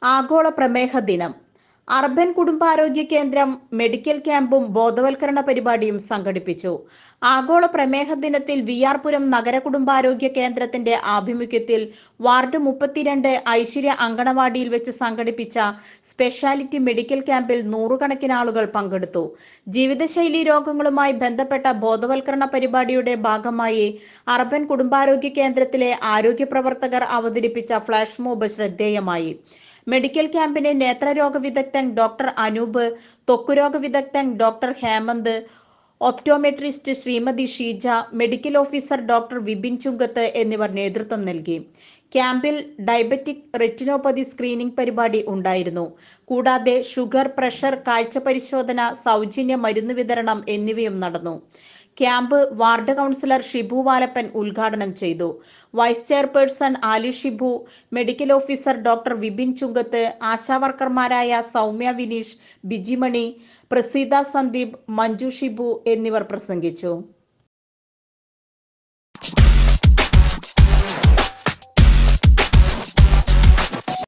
ആഗോള പ്രമേഹ ദിനം അർബൻ കുടുംബാരോഗ്യ കേന്ദ്രം മെഡിക്കൽ ക്യാമ്പും ബോധവൽക്കരണ പരിപാടിയും സംഘടിപ്പിച്ചു ആഗോള പ്രമേഹ ദിനത്തിൽ വി ആർ പുരം നഗര കുടുംബാരോഗ്യ കേന്ദ്രത്തിന്റെ ആഭിമുഖ്യത്തിൽ വാർഡ് മുപ്പത്തിരണ്ട് ഐശ്വര്യ അങ്കണവാടിയിൽ വെച്ച് സംഘടിപ്പിച്ച സ്പെഷ്യാലിറ്റി മെഡിക്കൽ ക്യാമ്പിൽ നൂറുകണക്കിന് ആളുകൾ പങ്കെടുത്തു ജീവിതശൈലി രോഗങ്ങളുമായി ബന്ധപ്പെട്ട ബോധവൽക്കരണ പരിപാടിയുടെ ഭാഗമായി അർബൻ കുടുംബാരോഗ്യ കേന്ദ്രത്തിലെ ആരോഗ്യ പ്രവർത്തകർ അവതരിപ്പിച്ച ഫ്ലാഷ് മോബ് ശ്രദ്ധേയമായി മെഡിക്കൽ ക്യാമ്പിന് നേത്രരോഗ വിദഗ്ധൻ ഡോക്ടർ അനൂപ് ത്വക്കുരോഗ വിദഗ്ധൻ doctor Hemanth optometrist Srimathi Sheeja medical officer doctor Vipin Chungath എന്നിവർ നേതൃത്വം നൽകി ക്യാമ്പിൽ ഡയബറ്റിക് റെറ്റിനോപ്പതി സ്ക്രീനിംഗ് പരിപാടി ഉണ്ടായിരുന്നു കൂടാതെ ഷുഗർ പ്രഷർ കാഴ്ച പരിശോധന സൗജന്യ മരുന്ന് വിതരണം എന്നിവയും നടന്നു camp ward councillor Shibu Valappan ഉദ്ഘാടനം ചെയ്തു vice chairperson Ali Shibu medical officer doctor Vipin Chungath ആശാവർക്കർമാരായ സൗമ്യ വിനീഷ് ബിജിമണി പ്രസീത സന്ദീപ് മഞ്ജു ഷിബു എന്നിവർ പ്രസംഗിച്ചു